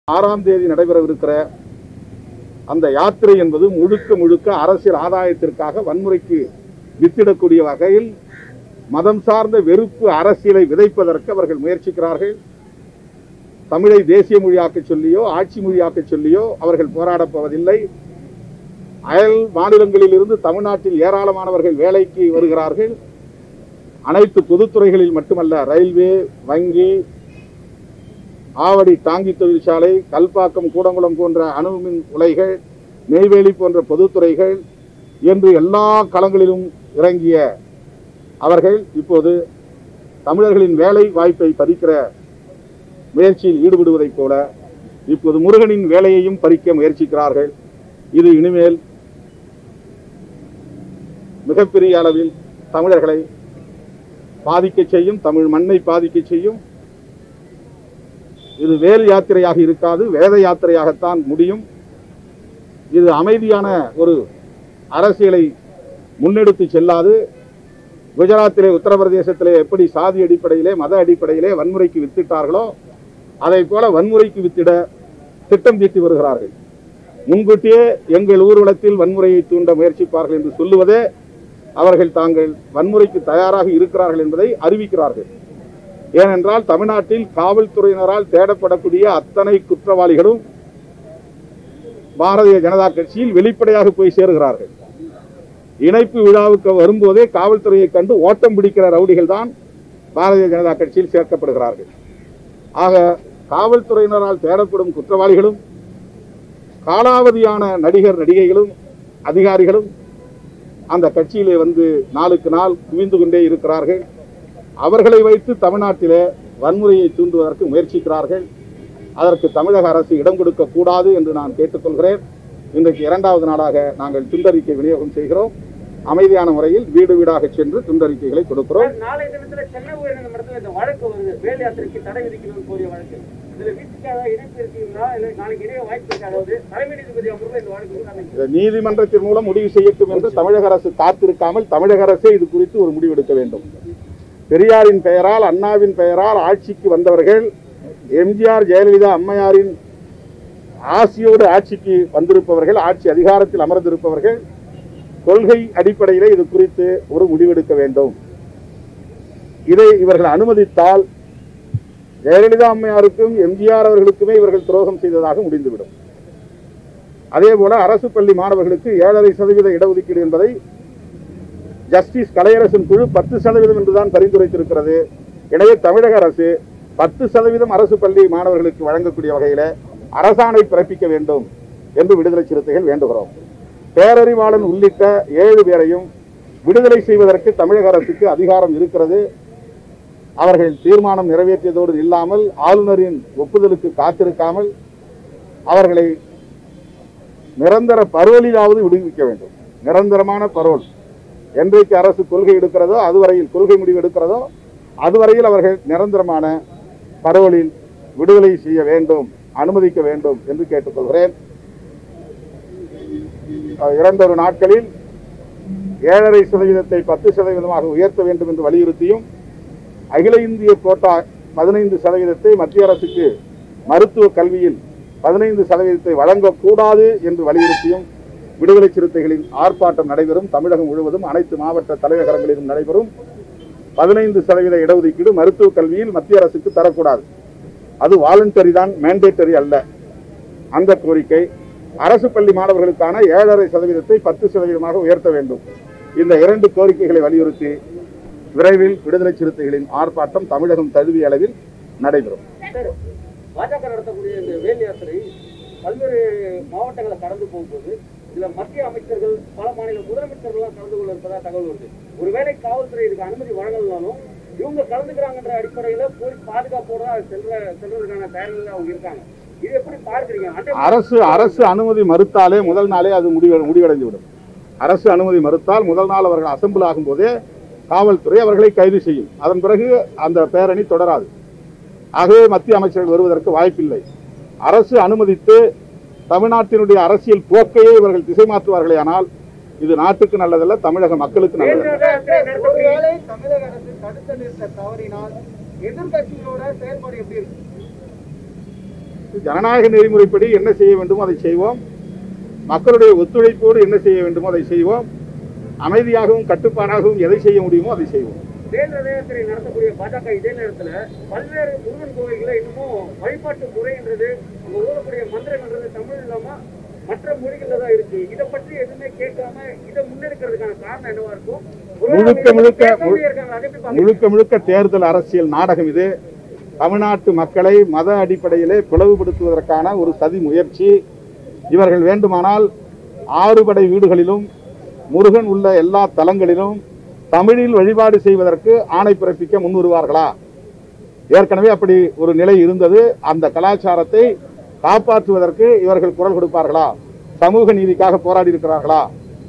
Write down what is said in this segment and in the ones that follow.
ஆறாம் தேதி நடைபெறவிருக்கிற அந்த யாத்திரை என்பது முழுக்க முழுக்க அரசியல் ஆதாயத்திற்காக வன்முறைக்கு வித்திடக்கூடிய வகையில் மதம் சார்ந்த வெறுப்பு அரசியலை விதைப்பதற்கு அவர்கள் முயற்சிக்கிறார்கள் தமிழை தேசிய மொழியாக்க சொல்லியோ ஆட்சி மொழியாக்க சொல்லியோ அவர்கள் போராடப் போவதில்லை அயல் மாநிலங்களில் இருந்து தமிழ்நாட்டில் ஏராளமானவர்கள் வேலைக்கு வருகிறார்கள் அனைத்து பொதுத்துறைகளில் மட்டுமல்ல ரயில்வே வங்கி ஆவடி டாங்கி தொழிற்சாலை கல்பாக்கம் கூடங்குளம் போன்ற அணுமின் உலைகள் நெய்வேலி போன்ற பொதுத்துறைகள் என்று எல்லா களங்களிலும் இறங்கிய அவர்கள் இப்போது தமிழர்களின் வேலை வாய்ப்பை பறிக்கிற முயற்சியில் ஈடுபடுவதைப் போல இப்போது முருகனின் வேலையையும் பறிக்க முயற்சிக்கிறார்கள் இது இனிமேல் மிகப்பெரிய அளவில் தமிழர்களை பாதிக்க செய்யும் தமிழ் மண்ணை பாதிக்க செய்யும் இது வேல் யாத்திரையாக இருக்காது வேத யாத்திரையாகத்தான் முடியும் இது அமைதியான ஒரு அரசியலை முன்னெடுத்து செல்லாது குஜராத்திலே உத்தரப்பிரதேசத்திலே எப்படி சாதி அடிப்படையிலே மத அடிப்படையிலே வன்முறைக்கு வித்திட்டார்களோ அதை போல வன்முறைக்கு வித்திட திட்டம் தீட்டி வருகிறார்கள் முன்கூட்டியே எங்கள் ஊர்வலத்தில் வன்முறையை தூண்ட முயற்சிப்பார்கள் என்று சொல்லுவதே அவர்கள் தாங்கள் வன்முறைக்கு தயாராக இருக்கிறார்கள் என்பதை அறிவிக்கிறார்கள் ஏனென்றால் தமிழ்நாட்டில் காவல்துறையினரால் தேடப்படக்கூடிய அத்தனை குற்றவாளிகளும் பாரதிய ஜனதா கட்சியில் வெளிப்படையாக போய் சேருகிறார்கள் இணைப்பு விழாவுக்கு வரும்போதே காவல்துறையை கண்டு ஓட்டம் பிடிக்கிற ரவுடிகள் தான் பாரதிய ஜனதா கட்சியில் சேர்க்கப்படுகிறார்கள் ஆக காவல்துறையினரால் தேடப்படும் குற்றவாளிகளும் காலாவதியான நடிகர் நடிகைகளும் அதிகாரிகளும் அந்த கட்சியிலே வந்து நாளுக்கு நாள் குவிந்து கொண்டே இருக்கிறார்கள் அவர்களை வைத்து தமிழ்நாட்டிலே வன்முறையை தூண்டுவதற்கு முயற்சிக்கிறார்கள் அதற்கு தமிழக அரசு இடம் கொடுக்க கூடாது என்று நான் கேட்டுக்கொள்கிறேன் இன்றைக்கு இரண்டாவது நாளாக நாங்கள் துண்டறிக்கை விநியோகம் செய்கிறோம் அமைதியான முறையில் வீடு வீடாக சென்று துண்டறிக்கைகளை கொடுக்கிறோம் நாளைய தினத்துல சென்னை உயர்நீதிமன்றத்துல இந்த வழக்கு வருது வேல் யாத்திரைக்கு தடை விதிக்கணும்னு கோரிய வழக்கு இதுல வீட்டுக்காக இணைப்பு இருக்கீங்களா இல்ல நாளைக்கு இணைய வாய்ப்பு இருக்கா அதாவது தலைமை நீதிபதி அமர்வுல இந்த வழக்கு விசாரணை இந்த நீதிமன்றத்தின் மூலம் முடிவு செய்யட்டும் என்று தமிழக அரசு காத்திருக்காமல் தமிழக அரசே இது குறித்து ஒரு முடிவெடுக்க வேண்டும் பெரியாரின் பெயரால் அண்ணாவின் பெயரால் ஆட்சிக்கு வந்தவர்கள் எம்ஜிஆர் ஜெயலலிதா அம்மையாரின் ஆசியோடு ஆட்சிக்கு வந்திருப்பவர்கள் ஆட்சி அதிகாரத்தில் அமர்ந்திருப்பவர்கள் கொள்கை அடிப்படையிலே இது குறித்து ஒரு முடிவெடுக்க வேண்டும் இதை இவர்கள் அனுமதித்தால் ஜெயலலிதா அம்மையாருக்கும் எம்ஜிஆர் அவர்களுக்குமே இவர்கள் துரோகம் செய்ததாக முடிந்துவிடும் அதே போல அரசு பள்ளி மாணவர்களுக்கு ஏழரை சதவீத இடஒதுக்கீடு என்பதை ஜஸ்டிஸ் கலையரசன் குழு பத்து சதவீதம் என்றுதான் பரிந்துரைத்திருக்கிறது எனவே தமிழக அரசு பத்து சதவீதம் அரசு பள்ளி மாணவர்களுக்கு வழங்கக்கூடிய வகையில அரசாணை பிறப்பிக்க வேண்டும் என்று விடுதலை சிறுத்தைகள் வேண்டுகிறோம் பேரறிவாளன் உள்ளிட்ட ஏழு பேரையும் விடுதலை செய்வதற்கு தமிழக அரசுக்கு அதிகாரம் இருக்கிறது அவர்கள் தீர்மானம் நிறைவேற்றியதோடு இல்லாமல் ஆளுநரின் ஒப்புதலுக்கு காத்திருக்காமல் அவர்களை நிரந்தர பரோலிலாவது விடுவிக்க வேண்டும் நிரந்தரமான பரோல் என்றைக்கு அரசு கொள்கை எடுக்கிறதோ அதுவரையில் கொள்கை முடிவு எடுக்கிறதோ அதுவரையில் அவர்கள் நிரந்தரமான பரோலில் விடுதலை செய்ய வேண்டும் அனுமதிக்க வேண்டும் என்று கேட்டுக்கொள்கிறேன் அஹ் இரண்டொரு நாட்களில் ஏழரை சதவீதத்தை பத்து சதவீதமாக உயர்த்த வேண்டும் என்று வலியுறுத்தியும் அகில இந்திய கோட்டா பதினைந்து சதவீதத்தை மத்திய அரசுக்கு மருத்துவ கல்வியில் பதினைந்து சதவீதத்தை வழங்கக்கூடாது என்று வலியுறுத்தியும் விடுதலை சிறுத்தைகளின் ஆர்ப்பாட்டம் நடைபெறும் தமிழகம் முழுவதும் அனைத்து மாவட்ட தலைநகரங்களிலும் நடைபெறும் பதினைந்து சதவீத இடஒதுக்கீடு மருத்துவ கல்வியில் மத்திய அரசுக்கு தரக்கூடாது அது வாலண்டரி தான் மேண்டேட்டரி அல்ல அந்த கோரிக்கை அரசு பள்ளி மாணவர்களுக்கான ஏழரை சதவீதத்தை பத்து சதவீதமாக உயர்த்த வேண்டும் இந்த இரண்டு கோரிக்கைகளை வலியுறுத்தி விரைவில் விடுதலை சிறுத்தைகளின் ஆர்ப்பாட்டம் தமிழகம் தழுவிய அளவில் நடைபெறும் சார், பாஜக நடத்தக்கூடிய இந்த வேல் யாத்திரை பல்வேறு மாவட்டங்களை கடந்து போகும்போது இதுல மத்திய அமைச்சர்கள் பல மாநில முதலமைச்சர்கள்லாம் கலந்து கொள்ள இருப்பதா தகவல் வருது ஒருவேளை காவல்துறை இதுக்கு அனுமதி வழங்கலனாலும் இவங்க கலந்துக்கிறாங்கன்ற அடிப்படையில போலீஸ் பாதுகாப்போட செல்ற செல்றதுக்கான தயாரிகள் அவங்க இருக்காங்க இது எப்படி பார்க்கறீங்க அண்டை அரசு அரசு அனுமதி மறுத்தாலே முதல் நாளே அது முடிவு முடிவடைந்து விடும் அரசு அனுமதி மறுத்தால் முதல் நாள் அவர்கள் அசம்பிள் ஆகும்போதே காவல்துறை அவர்களை கைது செய்யும் அதன் பிறகு அந்த பேரணி தொடராது ஆகவே மத்திய அமைச்சர்கள் வருவதற்கு வாய்ப்பில்லை அரசு அனுமதித்து தமிழ்நாட்டினுடைய அரசியல் போக்கையே இவர்கள் திசை மாற்றுவார்களே ஆனால் இது நாட்டுக்கு நல்லதல்ல தமிழக மக்களுக்கு வேல் நல்லதல்ல யாத்திரை நடத்தக்கூடிய ஒருவேளை தமிழக அரசு தடுத்து நிறுத்த தவறினால் எதிர்கட்சிகளோட செயல்பாடு எப்படி இருக்கு ஜனநாயக நெறிமுறைப்படி என்ன செய்ய வேண்டுமோ அதை செய்வோம் மக்களுடைய ஒத்துழைப்போடு என்ன செய்ய வேண்டுமோ அதை செய்வோம் அமைதியாகவும் கட்டுப்பாடாகவும் எதை செய்ய முடியுமோ அதை செய்வோம் வேல் ரத யாத்திரை நடத்தக்கூடிய பாஜக இதே நேரத்துல பல்வேறு முருகன் கோவில்களை இன்னமும் வழிபாட்டு முறைன்றது அங்க ஓதக்கூடிய மந்திரங்கள்ன்றது தமிழ் இல்லாம மற்ற மொழிகள்ல தான் இருக்கு இதை பற்றி எதுவுமே கேட்காம இதை முன்னெடுக்கிறதுக்கான காரணம் என்னவா இருக்கும் முழுக்க முழுக்க கேட்காமலே இருக்காங்க அதை எப்படி பாக்குறீங்க? முழுக்க முழுக்க தேர்தல் அரசியல் நாடகம் இது தமிழ்நாட்டு மக்களை மத அடிப்படையிலே பிளவுபடுத்துவதற்கான ஒரு சதி முயற்சி இவர்கள் வேண்டுமானால் ஆறுபடை வீடுகளிலும் முருகன் உள்ள எல்லா தலங்களிலும் தமிழில் வழிபாடு செய்வதற்கு ஆணை பிறப்பிக்க முன்வருவார்களா ஏற்கனவே அப்படி ஒரு நிலை இருந்தது அந்த கலாச்சாரத்தை காப்பாற்றுவதற்கு இவர்கள் குரல் கொடுப்பார்களா சமூக நீதிக்காக போராடி இருக்கிறார்களா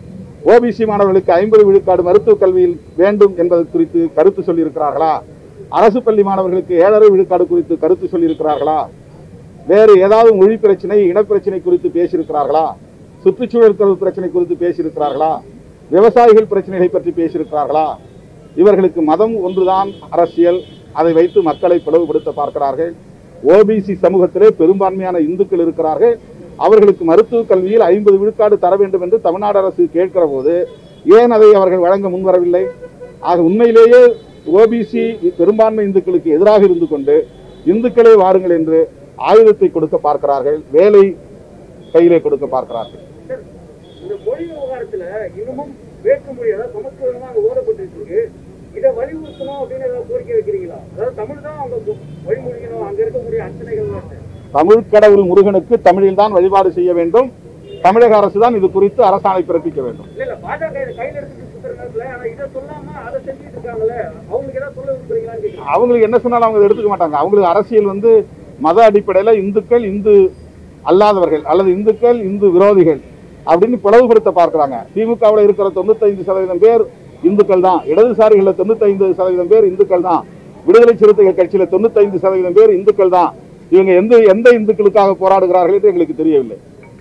ஓபிசி மாணவர்களுக்கு ஐம்பது விழுக்காடு மருத்துவக் கல்வியில் வேண்டும் என்பது குறித்து கருத்து சொல்லியிருக்கிறார்களா அரசு பள்ளி மாணவர்களுக்கு ஏழரை விழுக்காடு குறித்து கருத்து சொல்லியிருக்கிறார்களா வேறு ஏதாவது மொழி பிரச்சனை இனப்பிரச்சனை குறித்து பேசியிருக்கிறார்களா சுற்றுச்சூழல் கல்வி பிரச்சனை குறித்து பேசியிருக்கிறார்களா விவசாயிகள் பிரச்சனைகளை பற்றி பேசியிருக்கிறார்களா இவர்களுக்கு மதம் ஒன்றுதான் அரசியல் அதை வைத்து மக்களை பிளவுபடுத்த பார்க்கிறார்கள் ஓபிசி சமூகத்திலே பெரும்பான்மையான இந்துக்கள் இருக்கிறார்கள் அவர்களுக்கு மருத்துவக் கல்வியில் ஐம்பது விழுக்காடு தர வேண்டும் என்று தமிழ்நாடு அரசு கேட்கிற போது ஏன் அதை அவர்கள் வழங்க முன்வரவில்லை ஆக உண்மையிலேயே ஓபிசி பெரும்பான்மை இந்துக்களுக்கு எதிராக இருந்து கொண்டு இந்துக்களே வாருங்கள் என்று ஆயுதத்தை கொடுக்க பார்க்கிறார்கள் வேலை கையிலே கொடுக்க பார்க்கிறார்கள் சார், இந்த மொழி விவகாரத்துல இன்னமும் வேற்று மொழி அதாவது சமஸ்கிருதம் தான் அங்க ஓதப்பட்டு இருக்கு இதை வலியுறுத்தணும் அப்படின்னு ஏதாவது கோரிக்கை வைக்கிறீங்களா அதாவது தமிழ் தான் அவங்க வழிமொழிக்கணும் அங்க இருக்கக்கூடிய அர்ச்சனைகள் தமிழ் கடவுள் முருகனுக்கு தமிழில் தான் வழிபாடு செய்ய வேண்டும் தமிழக அரசு தான் இது குறித்து அரசாணை பிறப்பிக்க வேண்டும் இல்ல இல்ல பாஜக இதை கையில எடுத்துட்டு சுத்துற நேரத்துல ஆனா இதை சொல்லாம அதை செஞ்சுட்டு இருக்காங்கல்ல அவங்களுக்கு ஏதாவது சொல்ல விரும்புறீங்களான்னு கேட்கிறேன் அவங்களுக்கு என்ன சொன்னாலும் அவங்க அதை எடுத்துக்க மாட்டாங்க அவங்களுக்கு அரசியல் வந்து மத அடிப்படையில் இந்துக்கள் இந்து அல்லாதவர்கள் அல்லது இந்துக்கள் இந்து விரோதிகள் அப்படின்னு பிளவுபடுத்த பார்க்கறாங்க திமுகவில் இருக்கிற தொண்ணூத்தைந்து சதவீதம் பேர் இந்துக்கள் தான் இடதுசாரிகளில் தொண்ணூத்தைந்து சதவீதம் பேர் இந்துக்கள் தான் விடுதலை சிறுத்தைகள் கட்சியில தொண்ணூத்தைந்து சதவீதம் பேர் இந்துக்கள் தான் இவங்க எந்த எந்த இந்துக்களுக்காக போராடுகிறார்கள் என்று எங்களுக்கு தெரியவில்லை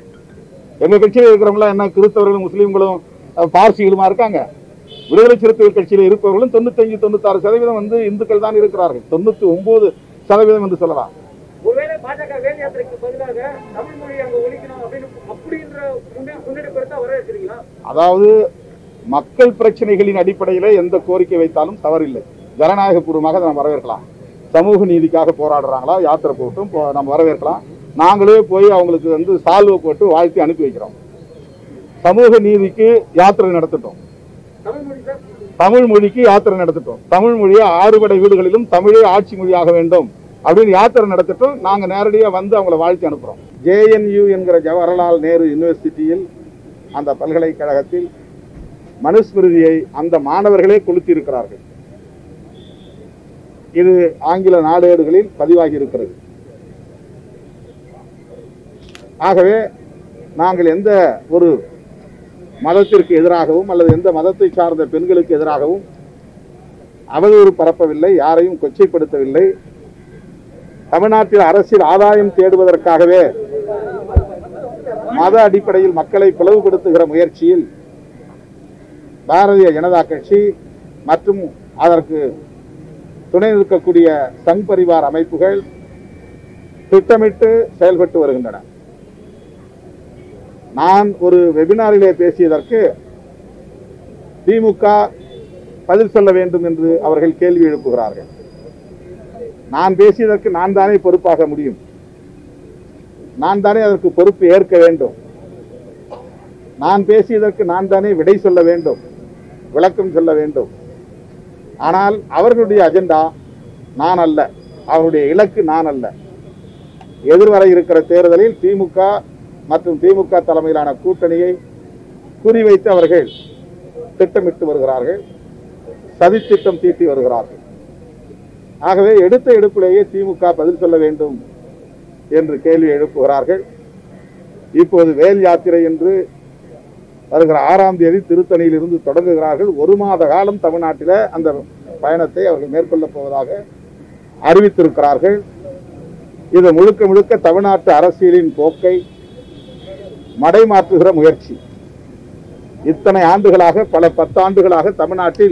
எங்க கட்சியில் இருக்கிறவங்களாம் என்ன கிறிஸ்தவர்களும் முஸ்லீம்களும் அஹ், பார்சிகளுமா இருக்காங்க விடுதலை சிறுத்தைகள் கட்சியில் இருப்பவர்களும் தொண்ணூத்தஞ்சு தொண்ணூத்தாறு சதவீதம் வந்து இந்துக்கள் தான் இருக்கிறார்கள் தொண்ணூத்தி ஒன்பது சதவீதம் என்று சொல்லலாம் ஒருவேளை பாஜக வேல் யாத்திரைக்கு பதிலாக தமிழ் மொழி அங்க ஒழிக்கணும் அப்படின்னு அப்படின்ற முன்னே- முன்னெடுப்பு எடுத்தா வரவேற்கிறீங்களா அதாவது மக்கள் பிரச்சனைகளின் அடிப்படையில் எந்த கோரிக்கை வைத்தாலும் தவறில்லை ஜனநாயகபூர்வமாக அதை நம்ம வரவேற்கலாம் சமூக நீதிக்காக போராடுறாங்களா யாத்திரை போட்டும் போ- நம்ம வரவேற்கலாம் நாங்களே போய் அவங்களுக்கு வந்து சால்வை போட்டு வாழ்த்தி அனுப்பி வைக்கிறோம் சமூக நீதிக்கு யாத்திரை நடத்தட்டும் தமிழ் மொழி சார் தமிழ் மொழிக்கு யாத்திரை நடத்தட்டும் தமிழ் மொழியை ஆறுபடை வீடுகளிலும் தமிழே ஆட்சி மொழியாக வேண்டும் அப்படின்னு யாத்திரை நடத்தட்டும் நாங்க நேரடியாக வந்து அவங்கள வாழ்த்தி அனுப்புறோம் ஜேஎன்யூ என்கிற ஜவஹர்லால் நேரு யூனிவர்சிட்டியில் அந்த பல்கலைக்கழகத்தில் மனுஸ்மிருதியை அந்த மாணவர்களே கொளுத்தி இருக்கிறார்கள் இது ஆங்கில நாளேடுகளில் பதிவாகி இருக்கிறது ஆகவே நாங்கள் எந்த ஒரு மதத்திற்கு எதிராகவும் அல்லது எந்த மதத்தை சார்ந்த பெண்களுக்கு எதிராகவும் அவதூறு பரப்பவில்லை யாரையும் கொச்சைப்படுத்தவில்லை தமிழ்நாட்டில் அரசியல் ஆதாயம் தேடுவதற்காகவே மத அடிப்படையில் மக்களை பிளவுபடுத்துகிற முயற்சியில் பாரதிய ஜனதா கட்சி மற்றும் அதற்கு துணை நிற்கக்கூடிய சங் பரிவார் அமைப்புகள் திட்டமிட்டு செயல்பட்டு வருகின்றன நான் ஒரு வெபினாரிலே பேசியதற்கு திமுக பதில் சொல்ல வேண்டும் என்று அவர்கள் கேள்வி எழுப்புகிறார்கள் நான் பேசியதற்கு நான் தானே பொறுப்பாக முடியும் நான் தானே அதற்கு பொறுப்பு ஏற்க வேண்டும் நான் பேசியதற்கு நான் தானே விடை சொல்ல வேண்டும் விளக்கம் சொல்ல வேண்டும் ஆனால் அவர்களுடைய அஜெண்டா நான் அல்ல அவருடைய இலக்கு நான் அல்ல எதிர்வர இருக்கிற தேர்தலில் திமுக மற்றும் திமுக தலைமையிலான கூட்டணியை குறிவைத்து அவர்கள் திட்டமிட்டு வருகிறார்கள் சதித்திட்டம் தீட்டி வருகிறார்கள் ஆகவே எடுத்த எடுப்பிலேயே திமுக பதில் சொல்ல வேண்டும் என்று கேள்வி எழுப்புகிறார்கள் இப்போது வேல் யாத்திரை என்று வருகிற ஆறாம் தேதி திருத்தணியில் இருந்து தொடங்குகிறார்கள் ஒரு மாத காலம் தமிழ்நாட்டில் அந்த பயணத்தை அவர்கள் மேற்கொள்ளப் போவதாக அறிவித்திருக்கிறார்கள் இது முழுக்க முழுக்க தமிழ்நாட்டு அரசியலின் போக்கை மடைமாற்றுகிற முயற்சி இத்தனை ஆண்டுகளாக பல பத்தாண்டுகளாக தமிழ்நாட்டில்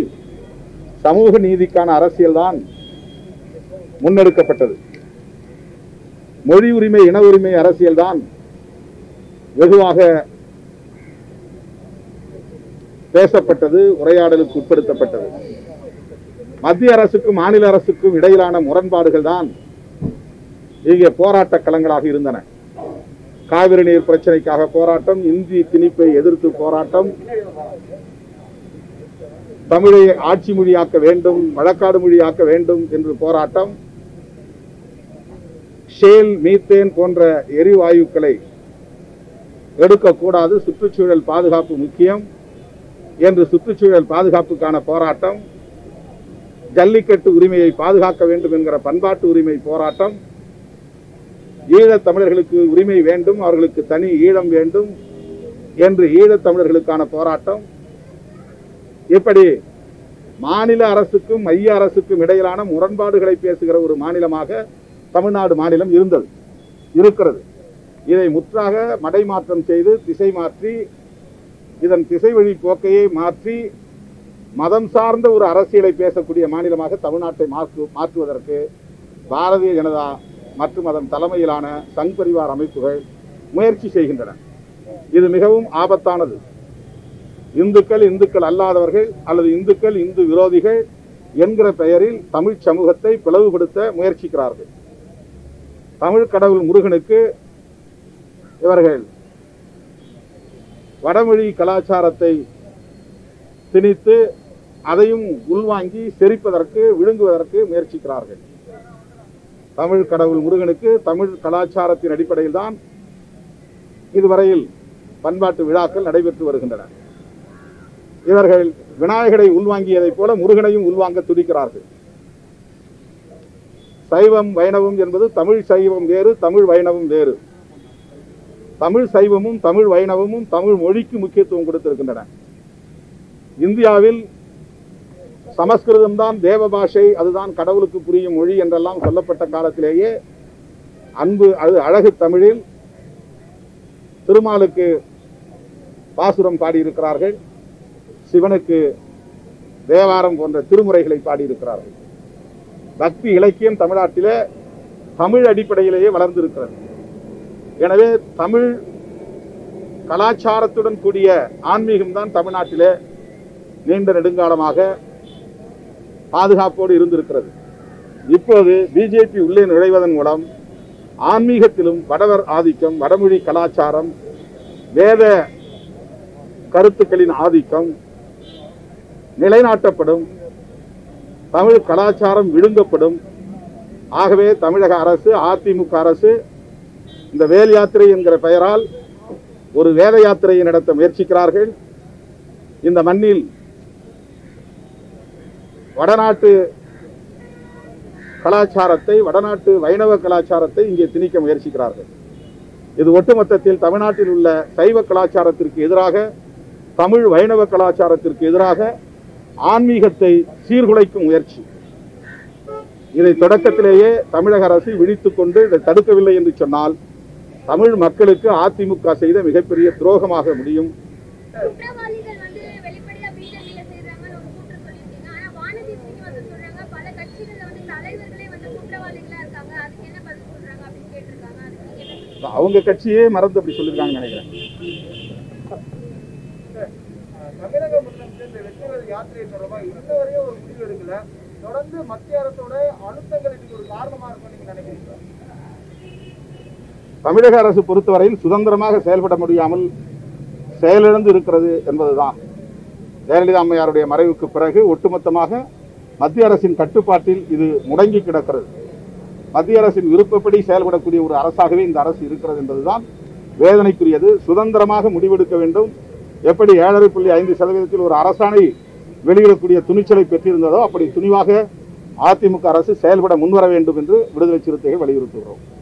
சமூக நீதிக்கான அரசியல் தான் முன்னெடுக்கப்பட்டது மொழி உரிமை இன உரிமை அரசியல்தான் வெகுவாக பேசப்பட்டது உரையாடலுக்கு உட்படுத்தப்பட்டது மத்திய அரசுக்கும் மாநில அரசுக்கும் இடையிலான முரண்பாடுகள் தான் இங்கே போராட்ட களங்களாக இருந்தன காவிரி நீர் பிரச்சனைக்காக போராட்டம் இந்தி திணிப்பை எதிர்த்து போராட்டம் தமிழை ஆட்சி மொழியாக்க வேண்டும் வழக்காடு மொழியாக்க வேண்டும் என்று போராட்டம் ஷேல் மீத்தேன் போன்ற எரிவாயுக்களை எடுக்கக்கூடாது சுற்றுச்சூழல் பாதுகாப்பு முக்கியம் என்று சுற்றுச்சூழல் பாதுகாப்புக்கான போராட்டம் ஜல்லிக்கட்டு உரிமையை பாதுகாக்க வேண்டும் என்கிற பண்பாட்டு உரிமை போராட்டம் ஈழத் தமிழர்களுக்கு உரிமை வேண்டும் அவர்களுக்கு தனி ஈழம் வேண்டும் என்று ஈழத் தமிழர்களுக்கான போராட்டம் இப்படி மாநில அரசுக்கும் மைய அரசுக்கும் இடையிலான முரண்பாடுகளை பேசுகிற ஒரு மாநிலமாக தமிழ்நாடு மாநிலம் இருந்தது இருக்கிறது இதை முற்றாக மடைமாற்றம் செய்து திசை மாற்றி இதன் திசை வழி போக்கையை மாற்றி மதம் சார்ந்த ஒரு அரசியலை பேசக்கூடிய மாநிலமாக தமிழ்நாட்டை மாற்று மாற்றுவதற்கு பாரதிய ஜனதா மற்றும் அதன் தலைமையிலான சங் பரிவார் அமைப்புகள் முயற்சி செய்கின்றன இது மிகவும் ஆபத்தானது இந்துக்கள் இந்துக்கள் அல்லாதவர்கள் அல்லது இந்துக்கள் இந்து விரோதிகள் என்கிற பெயரில் தமிழ் சமூகத்தை பிளவுபடுத்த முயற்சிக்கிறார்கள் தமிழ் கடவுள் முருகனுக்கு இவர்கள் வடமொழி கலாச்சாரத்தை திணித்து அதையும் உள்வாங்கி செரிப்பதற்கு விழுங்குவதற்கு முயற்சிக்கிறார்கள் தமிழ் கடவுள் முருகனுக்கு தமிழ் கலாச்சாரத்தின் அடிப்படையில் தான் இதுவரையில் பண்பாட்டு விழாக்கள் நடைபெற்று வருகின்றன இவர்கள் விநாயகரை உள்வாங்கியதைப் போல முருகனையும் உள்வாங்க துடிக்கிறார்கள் சைவம் வைணவம் என்பது தமிழ் சைவம் வேறு தமிழ் வைணவம் வேறு தமிழ் சைவமும் தமிழ் வைணவமும் தமிழ் மொழிக்கு முக்கியத்துவம் கொடுத்திருக்கின்றன இந்தியாவில் சமஸ்கிருதம் தான் தேவ பாஷை அதுதான் கடவுளுக்கு புரியும் மொழி என்றெல்லாம் சொல்லப்பட்ட காலத்திலேயே அன்பு அது அழகு தமிழில் திருமாலுக்கு பாசுரம் பாடியிருக்கிறார்கள் சிவனுக்கு தேவாரம் போன்ற திருமுறைகளை பாடியிருக்கிறார்கள் பக்தி இலக்கியம் தமிழ்நாட்டிலே தமிழ் அடிப்படையிலேயே வளர்ந்திருக்கிறது எனவே தமிழ் கலாச்சாரத்துடன் கூடிய ஆன்மீகம் தான் தமிழ்நாட்டிலே நீண்ட நெடுங்காலமாக பாதுகாப்போடு இருந்திருக்கிறது இப்போது பிஜேபி உள்ளே நுழைவதன் மூலம் ஆன்மீகத்திலும் வடவர் ஆதிக்கம் வடமொழி கலாச்சாரம் வேத கருத்துக்களின் ஆதிக்கம் நிலைநாட்டப்படும் தமிழ் கலாச்சாரம் விழுங்கப்படும் ஆகவே தமிழக அரசு அதிமுக அரசு இந்த வேல் யாத்திரை என்கிற பெயரால் ஒரு வேத யாத்திரையை நடத்த முயற்சிக்கிறார்கள் இந்த மண்ணில் வடநாட்டு கலாச்சாரத்தை வடநாட்டு வைணவ கலாச்சாரத்தை இங்கே திணிக்க முயற்சிக்கிறார்கள் இது ஒட்டுமொத்தத்தில் தமிழ்நாட்டில் உள்ள சைவ கலாச்சாரத்திற்கு எதிராக தமிழ் வைணவ கலாச்சாரத்திற்கு எதிராக ஆன்மீகத்தை சீர்குலைக்கும் முயற்சி இதை தொடக்கத்திலேயே தமிழக அரசு விழித்துக் கொண்டு இதை தடுக்கவில்லை என்று சொன்னால் தமிழ் மக்களுக்கு அதிமுக செய்த மிகப்பெரிய துரோகமாக முடியும் குற்றவாளிகள் வந்து வெளிப்படையா பிஜேபியில சேர்றாங்கன்னு ஒரு கூற்று சொல்லியிருக்கீங்க ஆனா வானதி சீனிவாசன் சொல்றாங்க பல கட்சிகள்ல வந்து தலைவர்களே வந்து குற்றவாளிகளா இருக்காங்க அதுக்கு என்ன பதில் சொல்றாங்க அப்படின்னு கேட்டிருக்காங்க அதுக்கு நீங்க என்ன சொல்றீங்க? அவங்க கட்சியே மறந்து அப்படி சொல்லியிருக்காங்கன்னு நினைக்கிறேன் தமிழக முதலமைச்சர் இந்த வெற்றிவேல் யாத்திரை தொடர்பாக இன்ன வரையும் ஒரு முடிவு எடுக்கல தொடர்ந்து மத்திய அரசோட அழுத்தங்கள் இதுக்கு ஒரு காரணமா இருக்கும் நீங்க நினைக்கிறீங்களா தமிழக அரசு பொறுத்தவரையில் சுதந்திரமாக செயல்பட முடியாமல் செயலிழந்து இருக்கிறது என்பதுதான் ஜெயலலிதா அம்மையாருடைய மறைவுக்கு பிறகு ஒட்டுமொத்தமாக மத்திய அரசின் கட்டுப்பாட்டில் இது முடங்கி கிடக்கிறது மத்திய அரசின் விருப்பப்படி செயல்படக்கூடிய ஒரு அரசாகவே இந்த அரசு இருக்கிறது என்பதுதான் வேதனைக்குரியது சுதந்திரமாக முடிவெடுக்க வேண்டும் எப்படி ஏழரை புள்ளி ஐந்து சதவீதத்தில் ஒரு அரசாணை வெளியிடக்கூடிய துணிச்சலை பெற்றிருந்ததோ அப்படி துணிவாக அதிமுக அரசு செயல்பட முன்வர வேண்டும் என்று விடுதலை சிறுத்தைகள் வலியுறுத்துகிறோம்